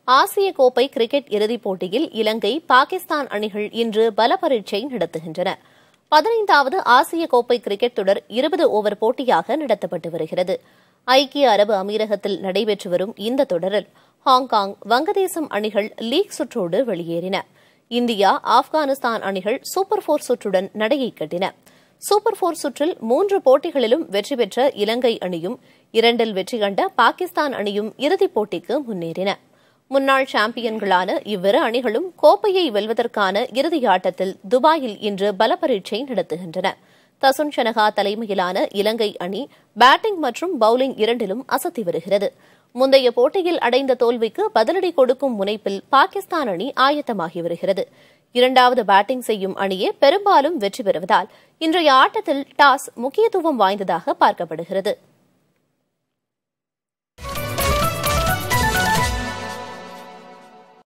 ஆசிய கோப்பை கிரிக்கெட் இறுதிப் போட்டியில் இலங்கை பாகிஸ்தான் அணிகள் இன்று பல பரீட்சை நடத்துகின்றன பதினைந்தாவது ஆசிய கோப்பை கிரிக்கெட் தொடர் இருபது ஓவர் போட்டியாக நடத்தப்பட்டு வருகிறது ஐக்கிய அரபு அமீரகத்தில் நடைபெற்று வரும் இந்த தொடரில் ஹாங்காங் வங்கதேசம் அணிகள் லீக் சுற்றோடு வெளியேறின இந்தியா ஆப்கானிஸ்தான் அணிகள் சூப்பர் போர் சுற்றுடன் நடையை கட்டின சூப்பர் போர் சுற்றில் மூன்று போட்டிகளிலும் வெற்றி பெற்ற இலங்கை அணியும் இரண்டில் வெற்றி கண்ட பாகிஸ்தான் அணியும் இறுதிப் போட்டிக்கு முன்னேறின முன்னாள் சாம்பியன்களான இவ்விரு அணிகளும் கோப்பையை வெல்வதற்கான இறுதி ஆட்டத்தில் துபாயில் இன்று பல பரீட்சை நடத்துகின்றன தசுன் ஷனகா தலைமையிலான இலங்கை அணி பேட்டிங் மற்றும் பவுலிங் இரண்டிலும் அசத்தி வருகிறது முந்தைய போட்டியில் அடைந்த தோல்விக்கு பதிலடி கொடுக்கும் முனைப்பில் பாகிஸ்தான் அணி ஆயத்தமாகி வருகிறது இரண்டாவது பேட்டிங் செய்யும் அணியே பெரும்பாலும் வெற்றி பெறுவதால் இன்றைய ஆட்டத்தில் டாஸ் முக்கியத்துவம் வாய்ந்ததாக பார்க்கப்படுகிறது